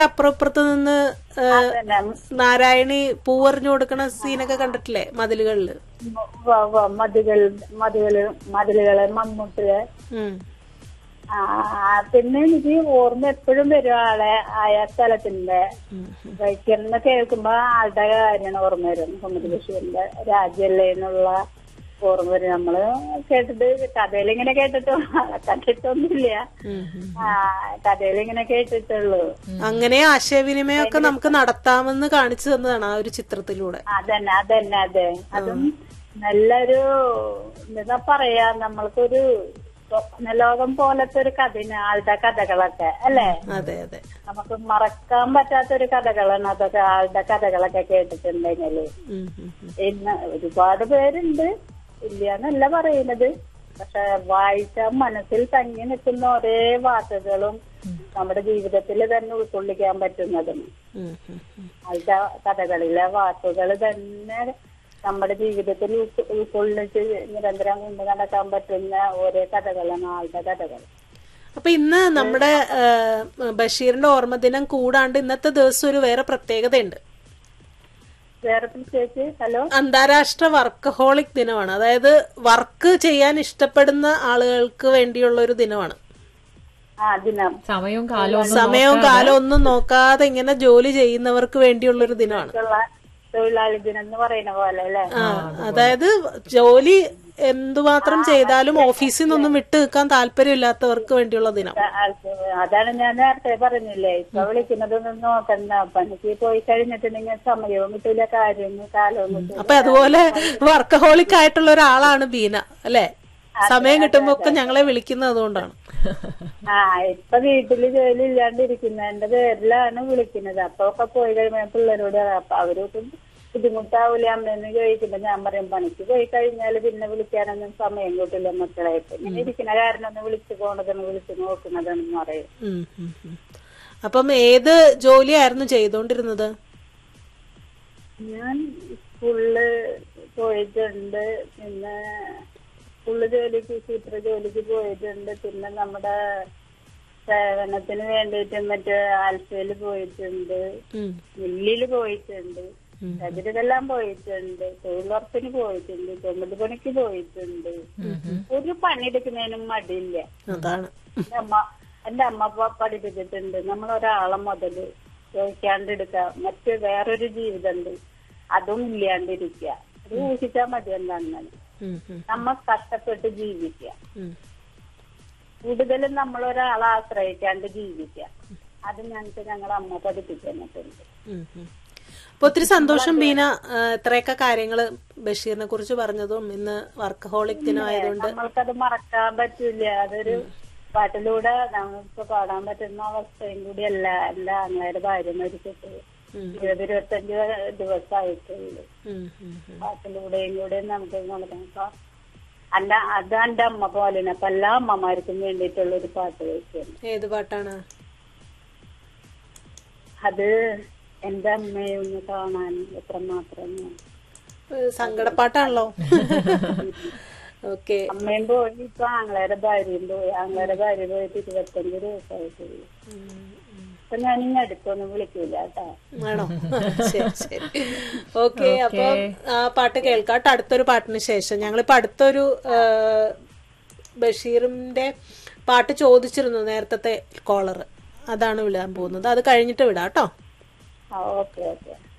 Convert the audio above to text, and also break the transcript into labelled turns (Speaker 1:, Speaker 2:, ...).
Speaker 1: അപ്പുറം ഇപ്പുറത്ത് നിന്ന് ഏ,
Speaker 2: അതന്നെ
Speaker 1: നാരായണി പൂവറിഞ്ഞു കൊടുക്കണ സീനൊക്കെ കണ്ടിട്ടില്ലേ മതിലുകളില്
Speaker 2: വ- വ- മതികൾ മതികള് മതിലുകള് മമ്മൂട്ടില്
Speaker 1: ഉം.
Speaker 2: ആ, പിന്നെ എനിക്ക് ഓർമ്മ എപ്പോഴും വരും ആളെ ആയ സ്ഥലത്തിന്റെ ബൈക്കിന്ന് കേൾക്കുമ്പോ ആളുടെ കാര്യമാണ് ഓർമ്മ വരും മുഹമ്മദ് ബഷീറിന്റെ രാജ്യല്ലേ എന്നുള്ള ഓർമ്മ വരും നമ്മള് കേട്ടിട്ട് കഥയിലിങ്ങനെ കേട്ടിട്ട് ആളെ കണ്ടിട്ടൊന്നുമില്ല
Speaker 1: ഉം, ഉം.
Speaker 2: ആ കഥയിലിങ്ങനെ കേട്ടിട്ടുള്ളൂ
Speaker 1: അങ്ങനെ ആശയവിനിമയമൊക്കെ നമുക്ക് നടത്താമെന്ന് കാണിച്ചു തന്നതാണ് ആ ഒരു ചിത്രത്തിലൂടെ
Speaker 2: അതന്നെ അതന്നെ അതെ അതും നല്ലൊരു എന്താ പറയാ നമ്മൾക്കൊരു സ്വപ്ന ലോകം പോലത്തെ ഒരു കഥന് ആളുടെ കഥകളൊക്കെ അല്ലേ
Speaker 1: അതെ അതെ
Speaker 2: നമുക്ക് മറക്കാൻ പറ്റാത്ത ഒരു കഥകളാണ് അതൊക്കെ ആളുടെ കഥകളൊക്കെ കേട്ടിട്ടുണ്ടെങ്കില്
Speaker 1: ഉം, ഉം, ഉം.
Speaker 2: ഇന്ന് ഒരുപാട് പേരുണ്ട് ഇല്ലാന്നല്ല പറയുന്നത് പക്ഷെ വായിച്ച മനസ്സിൽ തങ്ങി നിൽക്കുന്ന ഒരേ വാക്കുകളും നമ്മുടെ ജീവിതത്തിൽ തന്നെ ഉൾക്കൊള്ളിക്കാൻ പറ്റുന്നതും
Speaker 1: ഉം, ഉം, ഉം.
Speaker 2: ആളുടെ കഥകളിലെ വാക്കുകൾ തന്നെ നമ്മുടെ ജീവിതത്തിൽ ഉൾക്കൊ- ഉൾക്കൊള്ളിച്ച് നിരന്തരം കൊണ്ടു നടക്കാൻ പറ്റുന്ന ഓരോ കഥകളാണ് ആളുടെ കഥകൾ
Speaker 1: അപ്പൊ ഇന്ന് നമ്മുടെ ഏ, ബഷീറിന്റെ ഓർമ്മദിനം കൂടാണ്ട് ഇന്നത്തെ ദിവസം ഒരു വേറെ പ്രത്യേകതയുണ്ട്
Speaker 2: വേറെ പ്രത്യേകിച്ച് ഹലോ
Speaker 1: അന്താരാഷ്ട്ര വർക്കഹോളിക് ദിനമാണ് അതായത് വർക്ക് ചെയ്യാൻ ഇഷ്ടപ്പെടുന്ന ആളുകൾക്ക് വേണ്ടിയുള്ള ഒരു ദിനമാണ്
Speaker 2: ആ ദിനം
Speaker 3: സമയവും കാലവും ഒന്നും
Speaker 1: സമയവും കാലവും ഒന്നും നോക്കാതെ ഇങ്ങനെ ജോലി ചെയ്യുന്നവർക്ക് വേണ്ടിയുള്ള ഒരു ദിനമാണ്
Speaker 2: ഉള്ള തൊഴിലാളി ദിനം എന്ന് പറയുന്ന പോലെ അല്ലെ
Speaker 1: ആ, അതായത് ജോലി എന്തുമാത്രം ചെയ്താലും ഓഫീസിൽ നിന്നൊന്നും വിട്ടു നിൽക്കാൻ താല്പര്യമില്ലാത്തവർക്ക് വേണ്ടിയുള്ള ദിനം
Speaker 2: അതാണ് ഞാൻ നേരത്തെ പറഞ്ഞില്ലേ ഇപ്പൊ വിളിക്കുന്നതൊന്നും നോക്കണ്ട പണിക്ക് പോയി കഴിഞ്ഞിട്ടുണ്ടെങ്കിൽ സമയവും കിട്ടൂല കാര്യവും കാലവും കിട്ടൂല
Speaker 1: അപ്പൊ അതുപോലെ വർക്കഹോളിക് ആയിട്ടുള്ള ഒരാളാണ് ബീന അല്ലെ സമയം കിട്ടുമ്പോ ഒക്കെ ഞങ്ങളെ വിളിക്കുന്നത് അതുകൊണ്ടാണ്
Speaker 2: ആ ഇപ്പൊ വീട്ടില് ജോലി ഇല്ലാണ്ടിരിക്കുന്നതിന്റെ പേരിലാണ് വിളിക്കുന്നത് അപ്പൊ ഒക്കെ പോയി കഴിയുമ്പോ പിള്ളേരോട് പറയാം. അപ്പൊ അവരൊട്ടും ബുദ്ധിമുട്ടാവൂല അമ്മയെന്ന് ചോദിക്കുമ്പോ ഞാൻ പറയും പണിക്ക് പോയി കഴിഞ്ഞാല് പിന്നെ വിളിക്കാനൊന്നും സമയം കിട്ടില്ല മക്കളെ ഇപ്പൊ ഇങ്ങനെ ഇരിക്കുന്ന കാരണം ഒന്ന് വിളിച്ചു പോണതെന്ന് വിളിച്ചു നോക്കുന്നതെന്ന് പറയും
Speaker 1: ഉം, ഉം, ഉം. അപ്പം ഏത് ജോലിയായിരുന്നു ചെയ്തോണ്ടിരുന്നത്
Speaker 2: ഞാൻ സ്കൂളില് പോയിട്ടുണ്ട് പിന്നെ സ്കൂളില് ജോലിക്ക് സൂത്ര ജോലിക്ക് പോയിട്ടുണ്ട് പിന്നെ നമ്മുടെ സേവനത്തിന് വേണ്ടിയിട്ട് മറ്റേ ആൽഫയില് പോയിട്ടുണ്ട്
Speaker 1: ഉം,
Speaker 2: മില്ലില് പോയിട്ടുണ്ട് അതിലെല്ലാം പോയിട്ടുണ്ട് തൊഴിലുറപ്പിന് പോയിട്ടുണ്ട് ചുമട് പണിക്ക് പോയിട്ടുണ്ട് ഒരു പണിയെടുക്കുന്നതിനും മടിയില്ല
Speaker 1: അതാണ്
Speaker 2: എന്റെ അമ്മ എന്റെ അമ്മ പ- പഠിപ്പിച്ചിട്ടുണ്ട് നമ്മൾ ഒരാളെ മുതല് ചോദിക്കാണ്ടിരിക്കുക മറ്റ് വേറൊരു ജീവിതമുണ്ട് അതും ഇല്ലാണ്ടിരിക്കുക അത് ഊഹിച്ചാൽ മതി എന്താണ്
Speaker 1: ഉം, ഉം,
Speaker 2: നമ്മ കഷ്ടപ്പെട്ട് ജീവിക്കുക
Speaker 1: ഉം.
Speaker 2: കൂടുതലും നമ്മൾ ഒരാളെ ആശ്രയിക്കാണ്ട് ജീവിക്കുക അത് ഞങ്ങൾക്ക് ഞങ്ങളെ അമ്മ പഠിപ്പിച്ചു തന്നിട്ടുണ്ട്
Speaker 1: ഉം, ഉം. അപ്പൊ ഒത്തിരി സന്തോഷം ബീന ആ, ഇത്രയൊക്കെ കാര്യങ്ങള് ബഷീറിനെ കുറിച്ച് പറഞ്ഞതും ഇന്ന് വർക്കഹോളിക് ദിനമായതുകൊണ്ട്
Speaker 2: നമ്മൾക്കത് മറക്കാൻ പറ്റൂല അതൊരു പാട്ടിലൂടെ നമുക്ക് പാടാൻ പറ്റുന്ന അവസ്ഥയും കൂടിയല്ല എന്റെ ആങ്ങളയുടെ ഭാര്യ മരിച്ചിട്ട് ഇരുപത് ഇരുപത്തഞ്ച് ദിവസമായിട്ടുള്ളൂ
Speaker 1: ഉം, ഉം, ഉം.
Speaker 2: പാട്ടിലൂടെയും കൂടെ നമുക്ക് നടക്കാം അപ്പൊ അല്ല അത് എന്റെ അമ്മ പോലെയാണ് അപ്പൊ എല്ലാ അമ്മമാർക്കും വേണ്ടിയിട്ടുള്ള ഒരു പാട്ട് വെക്കുന്നു
Speaker 1: ഏത് പാട്ടാണ്
Speaker 2: അത് എന്റെ അമ്മയെ ഒന്ന് കാണാൻ എത്രമാത്രം
Speaker 1: ഏ, സങ്കടപ്പാട്ടാണല്ലോ ഓക്കെ
Speaker 2: അമ്മയും പോയി ഇപ്പൊ ആങ്ങളയുടെ ഭാര്യയും പോയി ആങ്ങളയുടെ ഭാര്യ പോയിട്ട് ഇരുപത്തഞ്ച് ദിവസമായിട്ടുള്ളൂ അപ്പൊ ഞാൻ ഇനി അടുത്തൊന്നും വിളിക്കൂല കേട്ടോ
Speaker 1: ആണോ ശരി ശരി ഓക്കെ അപ്പൊ ആ പാട്ട് കേൾക്കാട്ടോ അടുത്തൊരു പാട്ടിന് ശേഷം ഞങ്ങളിപ്പോ അടുത്തൊരു ആ, ബഷീറിന്റെ പാട്ട് ചോദിച്ചിരുന്നു നേരത്തെ കോളർ അതാണ് വിടാൻ പോകുന്നത് അത് കഴിഞ്ഞിട്ട് വിടാം കേട്ടോ
Speaker 2: ആ ഓക്കെ ഓക്കെ